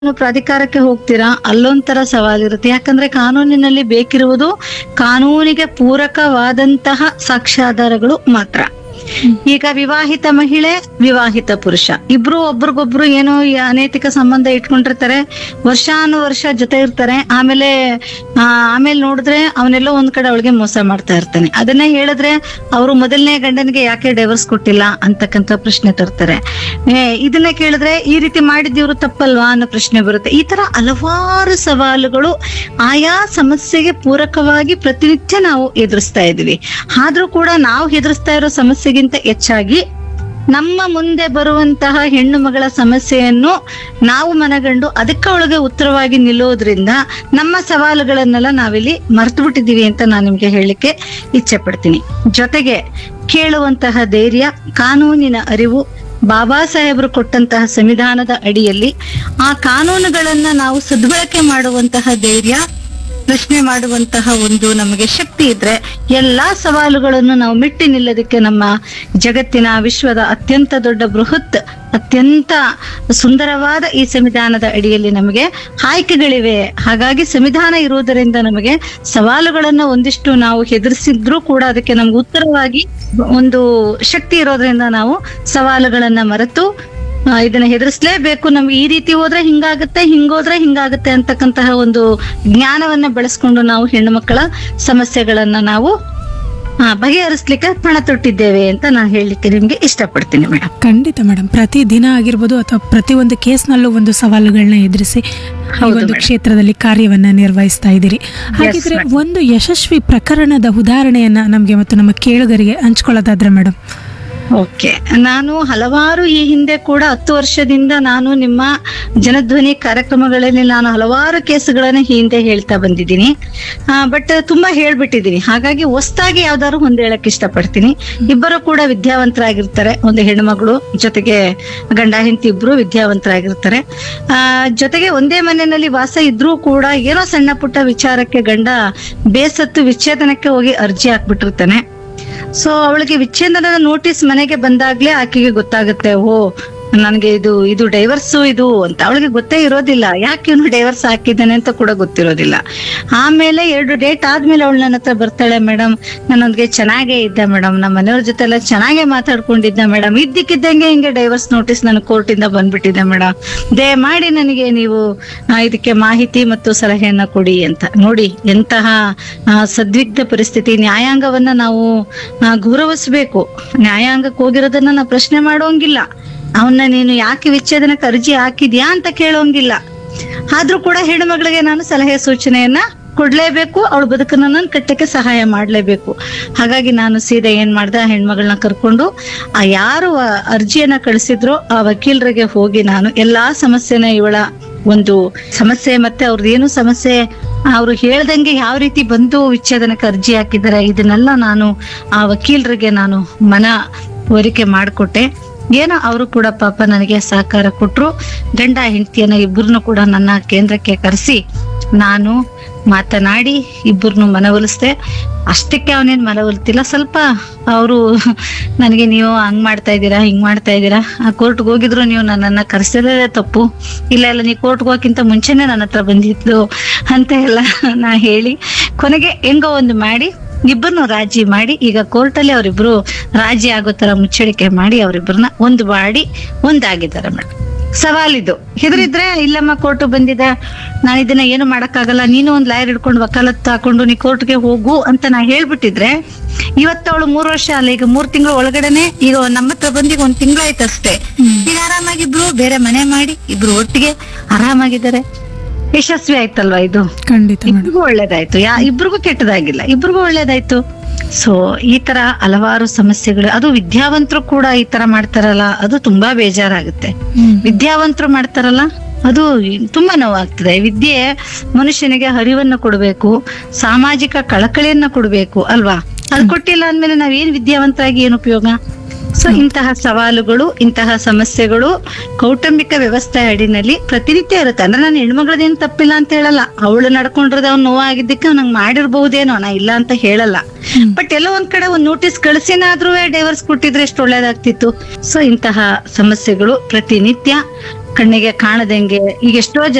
ನೀವು ಪ್ರಾಧಿಕಾರಕ್ಕೆ ಹೋಗ್ತೀರಾ ಅಲ್ಲೊಂಥರ ಸವಾಲಿರುತ್ತೆ ಯಾಕಂದ್ರೆ ಕಾನೂನಿನಲ್ಲಿ ಬೇಕಿರುವುದು ಕಾನೂನಿಗೆ ಪೂರಕವಾದಂತಹ ಸಾಕ್ಷ್ಯಾಧಾರಗಳು ಮಾತ್ರ ಈಗ ವಿವಾಹಿತ ಮಹಿಳೆ ವಿವಾಹಿತ ಪುರುಷ ಇಬ್ರು ಒಬ್ರಿಗೊಬ್ರು ಏನೋ ಈ ಅನೈತಿಕ ಸಂಬಂಧ ಇಟ್ಕೊಂಡಿರ್ತಾರೆ ವರ್ಷಾನುವರ್ಷ ಜೊತೆ ಇರ್ತಾರೆ ಆಮೇಲೆ ಆ, ಆಮೇಲೆ ನೋಡಿದ್ರೆ ಅವನೆಲ್ಲೋ ಒಂದ್ ಕಡೆ ಅವಳಿಗೆ ಮೋಸ ಮಾಡ್ತಾ ಇರ್ತಾನೆ ಅದನ್ನೇ ಹೇಳಿದ್ರೆ ಅವರು ಮೊದಲನೇ ಗಂಡನಿಗೆ ಯಾಕೆ ಡೈವರ್ಸ್ ಕೊಟ್ಟಿಲ್ಲ ಅಂತಕ್ಕಂಥ ಪ್ರಶ್ನೆ ತರ್ತಾರೆ ಏ, ಇದನ್ನ ಕೇಳಿದ್ರೆ ಈ ರೀತಿ ಮಾಡಿದ್ದಿವ್ರು ತಪ್ಪಲ್ವಾ ಅನ್ನೋ ಪ್ರಶ್ನೆ ಬರುತ್ತೆ ಈ ತರ ಹಲವಾರು ಸವಾಲುಗಳು ಆಯಾ ಸಮಸ್ಯೆಗೆ ಪೂರಕವಾಗಿ ಪ್ರತಿನಿತ್ಯ ನಾವು ಎದುರಿಸ್ತಾ ಇದೀವಿ ಆದ್ರೂ ಕೂಡ ನಾವು ಎದುರಿಸ್ತಾ ಇರೋ ಸಮಸ್ಯೆಗಿಂತ ಹೆಚ್ಚಾಗಿ ನಮ್ಮ ಮುಂದೆ ಬರುವಂತಹ ಹೆಣ್ಣು ಮಗಳ ಸಮಸ್ಯೆಯನ್ನು ನಾವು ಮನಗಂಡು ಅದಕ್ಕೆ ಒಳಗೆ ಉತ್ತರವಾಗಿ ನಿಲ್ಲೋದ್ರಿಂದ ನಮ್ಮ ಸವಾಲುಗಳನ್ನೆಲ್ಲ ನಾವಿಲ್ಲಿ ಮರ್ತು ಬಿಟ್ಟಿದೀವಿ ಅಂತ ನಾನು ನಿಮ್ಗೆ ಹೇಳಲಿಕ್ಕೆ ಇಚ್ಛೆ ಪಡ್ತೀನಿ ಜೊತೆಗೆ ಕೇಳುವಂತಹ ಧೈರ್ಯ ಕಾನೂನಿನ ಅರಿವು ಬಾಬಾ ಸಾಹೇಬರು ಕೊಟ್ಟಂತಹ ಸಂವಿಧಾನದ ಅಡಿಯಲ್ಲಿ ಆ ಕಾನೂನುಗಳನ್ನ ನಾವು ಸದ್ಬಳಕೆ ಮಾಡುವಂತಹ ಧೈರ್ಯ ಪ್ರಶ್ನೆ ಮಾಡುವಂತಹ ಒಂದು ನಮಗೆ ಶಕ್ತಿ ಇದ್ರೆ ಎಲ್ಲಾ ಸವಾಲುಗಳನ್ನು ನಾವು ಮೆಟ್ಟಿ ನಿಲ್ಲೋದಕ್ಕೆ ನಮ್ಮ ಜಗತ್ತಿನ ವಿಶ್ವದ ಅತ್ಯಂತ ದೊಡ್ಡ ಬೃಹತ್ ಅತ್ಯಂತ ಸುಂದರವಾದ ಈ ಸಂವಿಧಾನದ ಅಡಿಯಲ್ಲಿ ನಮಗೆ ಆಯ್ಕೆಗಳಿವೆ ಹಾಗಾಗಿ ಸಂವಿಧಾನ ಇರುವುದರಿಂದ ನಮಗೆ ಸವಾಲುಗಳನ್ನ ಒಂದಿಷ್ಟು ನಾವು ಹೆದರ್ಸಿದ್ರು ಕೂಡ ಅದಕ್ಕೆ ನಮ್ಗೆ ಉತ್ತರವಾಗಿ ಒಂದು ಶಕ್ತಿ ಇರೋದ್ರಿಂದ ನಾವು ಸವಾಲುಗಳನ್ನ ಮರೆತು ಆ, ಇದನ್ನ ಹೆದರ್ಸ್ಲೇಬೇಕು ನಮ್ಗೆ ಈ ರೀತಿ ಹೋದ್ರೆ ಹಿಂಗಾಗುತ್ತೆ ಹಿಂಗೋದ್ರೆ ಹಿಂಗಾಗುತ್ತೆ ಅಂತಕ್ಕಂತಹ ಒಂದು ಜ್ಞಾನವನ್ನ ಬೆಳೆಸ್ಕೊಂಡು ನಾವು ಹೆಣ್ಣು ಮಕ್ಕಳ ಸಮಸ್ಯೆಗಳನ್ನ ನಾವು ಆ, ಬಗೆಹರಿಸ್ಲಿಕ್ಕೆ ಪಣ ತೊಟ್ಟಿದ್ದೇವೆ ಅಂತ ನಾನು ಹೇಳಲಿಕ್ಕೆ ನಿಮ್ಗೆ ಇಷ್ಟಪಡ್ತೀನಿ ಮೇಡಮ್ ಖಂಡಿತ ಮೇಡಮ್ ಪ್ರತಿ ದಿನ ಆಗಿರ್ಬೋದು ಅಥವಾ ಪ್ರತಿ ಒಂದು ಕೇಸ್ನಲ್ಲೂ ಒಂದು ಸವಾಲುಗಳನ್ನ ಎದುರಿಸಿ ಈ ಹೌದು ಒಂದು madam. ಕ್ಷೇತ್ರದಲ್ಲಿ ಕಾರ್ಯವನ್ನ ನಿರ್ವಹಿಸ್ತಾ ಇದ್ದೀರಿ ಹಾಗಿದ್ರೆ madam. ಒಂದು ಯಶಸ್ವಿ ಪ್ರಕರಣದ ಉದಾಹರಣೆಯನ್ನ ನಮಗೆ ಮತ್ತು ನಮ್ಮ ಕೇಳುಗರಿಗೆ ಹಂಚ್ಕೊಳ್ಳೋದಾದ್ರೆ ಮೇಡಮ್ ಓಕೆ ನಾನು ಹಲವಾರು ಈ ಹಿಂದೆ ಕೂಡ ಹತ್ತು ವರ್ಷದಿಂದ ನಾನು ನಿಮ್ಮ ಜನಧ್ವನಿ ಕಾರ್ಯಕ್ರಮಗಳಲ್ಲಿ ನಾನು ಹಲವಾರು ಕೇಸುಗಳನ್ನ ಈ ಹಿಂದೆ ಹೇಳ್ತಾ ಬಂದಿದ್ದೀನಿ ಬಟ್ ತುಂಬಾ ಹೇಳ್ಬಿಟ್ಟಿದ್ದೀನಿ ಹಾಗಾಗಿ ಹೊಸ್ದಾಗಿ ಯಾವ್ದಾದ್ರು ಒಂದು ಹೇಳಕ್ ಇಷ್ಟಪಡ್ತೀನಿ ಇಬ್ಬರು ಕೂಡ ವಿದ್ಯಾವಂತರಾಗಿರ್ತಾರೆ ಒಂದು ಹೆಣ್ಮಗಳು ಜೊತೆಗೆ ಗಂಡ ಹೆಂಡತಿ ಇಬ್ರು ವಿದ್ಯಾವಂತರಾಗಿರ್ತಾರೆ ಆ, ಜೊತೆಗೆ ಒಂದೇ ಮನೆಯಲ್ಲಿ ವಾಸ ಇದ್ರೂ ಕೂಡ ಏನೋ ಸಣ್ಣ ಪುಟ್ಟ ವಿಚಾರಕ್ಕೆ ಗಂಡ ಬೇಸತ್ತು ವಿಚ್ಛೇದನಕ್ಕೆ ಹೋಗಿ ಅರ್ಜಿ ಹಾಕ್ಬಿಟ್ಟಿರ್ತಾನೆ ಸೊ ಅವಳಿಗೆ ವಿಚ್ಛೇದನದ ನೋಟಿಸ್ ಮನೆಗೆ ಬಂದಾಗ್ಲೇ ಆಕೆಗೆ ಗೊತ್ತಾಗುತ್ತೆ ಓ ನನಗೆ ಇದು ಇದು ಡೈವರ್ಸು ಇದು ಅಂತ ಅವಳಿಗೆ ಗೊತ್ತೇ ಇರೋದಿಲ್ಲ ಯಾಕೆ ಇವನು ಡೈವರ್ಸ್ ಹಾಕಿದ್ದಾನೆ ಅಂತ ಕೂಡ ಗೊತ್ತಿರೋದಿಲ್ಲ ಆಮೇಲೆ ಎರಡು ಡೇಟ್ ಆದ್ಮೇಲೆ ಅವಳು ನನ್ನ ಹತ್ರ ಬರ್ತಾಳೆ ಮೇಡಮ್ ನನ್ನೊಂದಿಗೆ ಚೆನ್ನಾಗೇ ಇದ್ದ ಮೇಡಮ್ ನಮ್ಮ ಮನೆಯವ್ರ ಜೊತೆ ಎಲ್ಲ ಚೆನ್ನಾಗೇ ಮಾತಾಡ್ಕೊಂಡಿದ್ದ ಮೇಡಮ್ ಇದ್ದಕ್ಕಿದ್ದಂಗೆ ಹಿಂಗೆ ಡೈವರ್ಸ್ ನೋಟಿಸ್ ನನ್ನ ಕೋರ್ಟಿಂದ ಬಂದ್ಬಿಟ್ಟಿದೆ ಮೇಡಮ್ ದಯಮಾಡಿ ನನಗೆ ನೀವು ಆ, ಇದಕ್ಕೆ ಮಾಹಿತಿ ಮತ್ತು ಸಲಹೆಯನ್ನ ಕೊಡಿ ಅಂತ ನೋಡಿ ಎಂತಹ ಆ, ಸದ್ವಿಗ್ಧ ಪರಿಸ್ಥಿತಿ ನ್ಯಾಯಾಂಗವನ್ನ ನಾವು ಆ, ಗೌರವಿಸ್ಬೇಕು ನ್ಯಾಯಾಂಗಕ್ಕೆ ಹೋಗಿರೋದನ್ನ ನಾವು ಪ್ರಶ್ನೆ ಮಾಡೋಂಗಿಲ್ಲ ಅವನ್ನ ನೀನು ಯಾಕೆ ವಿಚ್ಛೇದನಕ್ಕೆ ಅರ್ಜಿ ಹಾಕಿದ್ಯಾ ಅಂತ ಕೇಳೋಂಗಿಲ್ಲ ಆದ್ರೂ ಕೂಡ ಹೆಣ್ಮಗಳಿಗೆ ನಾನು ಸಲಹೆ ಸೂಚನೆಯನ್ನ ಕೊಡ್ಲೇಬೇಕು ಅವಳ ಬದುಕನ್ನ ನಾನು ಕಟ್ಟಕ್ಕೆ ಸಹಾಯ ಮಾಡ್ಲೇಬೇಕು ಹಾಗಾಗಿ ನಾನು ಸೀದಾ ಏನ್ ಮಾಡ್ದೆ ಆ ಹೆಣ್ಮಗಳನ್ನ ಕರ್ಕೊಂಡು ಆ ಯಾರು ಆ ಅರ್ಜಿಯನ್ನ ಕಳಿಸಿದ್ರೋ ಆ ವಕೀಲರಿಗೆ ಹೋಗಿ ನಾನು ಎಲ್ಲಾ ಸಮಸ್ಯೆನ ಇವಳ ಒಂದು ಸಮಸ್ಯೆ ಮತ್ತೆ ಅವ್ರದ್ದು ಏನು ಸಮಸ್ಯೆ ಅವ್ರು ಹೇಳ್ದಂಗೆ ಯಾವ ರೀತಿ ಬಂದು ವಿಚ್ಛೇದನಕ್ಕೆ ಅರ್ಜಿ ಹಾಕಿದ್ದಾರೆ ಇದನ್ನೆಲ್ಲ ನಾನು ಆ ವಕೀಲರಿಗೆ ನಾನು ಮನ ವರಿಕೆ ಮಾಡಿಕೊಟ್ಟೆ ಏನೋ ಅವರು ಕೂಡ ಪಾಪ ನನಗೆ ಸಹಕಾರ ಕೊಟ್ರು ಗಂಡ ಹೆಂಡತಿಯನ್ನ ಇಬ್ಬರನ್ನು ಕೂಡ ನನ್ನ ಕೇಂದ್ರಕ್ಕೆ ಕರೆಸಿ ನಾನು ಮಾತನಾಡಿ ಇಬ್ಬರನ್ನು ಮನವೊಲಿಸ್ದೆ ಅಷ್ಟಕ್ಕೆ ಅವನೇನ್ ಮನವೊಲ್ತಿಲ್ಲ ಸ್ವಲ್ಪ ಅವರು ನನಗೆ ನೀವು ಹಂಗ್ ಮಾಡ್ತಾ ಇದ್ದೀರಾ ಹಿಂಗ್ ಮಾಡ್ತಾ ಇದ್ದೀರಾ ಆ ಕೋರ್ಟ್ಗೆ ಹೋಗಿದ್ರು ನೀವು ನನ್ನನ್ನ ಕರೆಸಿದ್ರೆ ತಪ್ಪು ಇಲ್ಲ ಇಲ್ಲ ನೀವು ಕೋರ್ಟ್ಗೆ ಹೋಗಕ್ಕಿಂತ ಮುಂಚೆನೆ ನನ್ನ ಹತ್ರ ಬಂದಿದ್ದು ಅಂತ ಎಲ್ಲ ನಾ ಹೇಳಿ ಕೊನೆಗೆ ಹೆಂಗೋ ಒಂದು ಮಾಡಿ ಇಬ್ಬರನ್ನು ರಾಜಿ ಮಾಡಿ ಈಗ ಕೋರ್ಟಲ್ಲಿ ಅವರಿಬ್ರು ರಾಜಿ ಆಗೋ ತರ ಮುಚ್ಚಳಿಕೆ ಮಾಡಿ ಅವರಿಬ್ಬರನ್ನ ಒಂದು ಮಾಡಿ ಒಂದಾಗಿದ್ದಾರೆ ಮೇಡಮ್ ಸವಾಲಿದು ಹೆದರಿದ್ರೆ ಇಲ್ಲಮ್ಮ ಕೋರ್ಟ್ ಬಂದಿದೆ ನಾನು ಇದನ್ನ ಏನು ಮಾಡಕ್ಕಾಗಲ್ಲ ನೀನು ಒಂದ್ ಲಾಯರ್ ಹಿಡ್ಕೊಂಡು ವಕಾಲತ್ ಹಾಕೊಂಡು ನೀ ಕೋರ್ಟ್ಗೆ ಹೋಗು ಅಂತ ನಾ ಹೇಳ್ಬಿಟ್ಟಿದ್ರೆ ಇವತ್ತು ಅವಳು ಮೂರ್ ವರ್ಷ ಅಲ್ಲ ಈಗ ಮೂರ್ ತಿಂಗಳ ಒಳಗಡೆನೆ ಈಗ ನಮ್ಮ ಹತ್ರ ಬಂದು ಈಗ ಒಂದ್ ತಿಂಗಳಾಯ್ತು ಅಷ್ಟೇ ಈಗ ಆರಾಮಾಗಿ ಇಬ್ರು ಬೇರೆ ಮನೆ ಮಾಡಿ ಇಬ್ರು ಒಟ್ಟಿಗೆ ಆರಾಮಾಗಿದ್ದಾರೆ ಯಶಸ್ವಿ ಆಯ್ತಲ್ವಾ ಇದು ಖಂಡಿತ ಮೇಡಮ್ ಇಬ್ರಿಗೂ ಒಳ್ಳೇದಾಯ್ತು ಯಾ ಇಬ್ರಿಗೂ ಕೆಟ್ಟದಾಗಿಲ್ಲ ಇಬ್ರಿಗೂ ಒಳ್ಳೇದಾಯ್ತು ಸೊ ಈ ತರ ಹಲವಾರು ಸಮಸ್ಯೆಗಳು ಅದು ವಿದ್ಯಾವಂತರು ಕೂಡ ಈ ತರ ಮಾಡ್ತಾರಲ್ಲ ಅದು ತುಂಬಾ ಬೇಜಾರಾಗುತ್ತೆ ವಿದ್ಯಾವಂತರು ಮಾಡ್ತಾರಲ್ಲ ಅದು ತುಂಬಾ ನೋವಾಗ್ತದೆ ವಿದ್ಯೆ ಮನುಷ್ಯನಿಗೆ ಹರಿವನ್ನ ಕೊಡಬೇಕು ಸಾಮಾಜಿಕ ಕಳಕಳಿಯನ್ನ ಕೊಡಬೇಕು ಅಲ್ವಾ ಅದು ಕೊಟ್ಟಿಲ್ಲ ಅಂದ್ಮೇಲೆ ನಾವೇನ್ ವಿದ್ಯಾವಂತರಾಗಿ ಏನ್ ಉಪಯೋಗ ಸೊ ಇಂತಹ ಸವಾಲುಗಳು ಇಂತಹ ಸಮಸ್ಯೆಗಳು ಕೌಟುಂಬಿಕ ವ್ಯವಸ್ಥೆ ಅಡಿನಲ್ಲಿ ಪ್ರತಿನಿತ್ಯ ಇರುತ್ತೆ ಅಂದ್ರೆ ನಾನು ಹೆಣ್ಮಗಳದೇನು ತಪ್ಪಿಲ್ಲ ಅಂತ ಹೇಳಲ್ಲ ಅವಳು ನಡ್ಕೊಂಡಿರೋದು ಅವ್ನು ನೋವಾಗಿದ್ದಕ್ಕೆ ನಂಗೆ ಮಾಡಿರ್ಬಹುದೇನೋ ನಾ ಇಲ್ಲ ಅಂತ ಹೇಳಲ್ಲ ಬಟ್ ಎಲ್ಲೋ ಒಂದ್ ಕಡೆ ಒಂದ್ ನೋಟಿಸ್ ಕಳಿಸಿನಾದ್ರೂ ಡೈವರ್ಸ್ ಕೊಟ್ಟಿದ್ರೆ ಎಷ್ಟು ಒಳ್ಳೇದಾಗ್ತಿತ್ತು ಸೊ ಇಂತಹ ಸಮಸ್ಯೆಗಳು ಪ್ರತಿನಿತ್ಯ ಕಣ್ಣಿಗೆ ಕಾಣದಂಗೆ ಈಗ ಎಷ್ಟೋ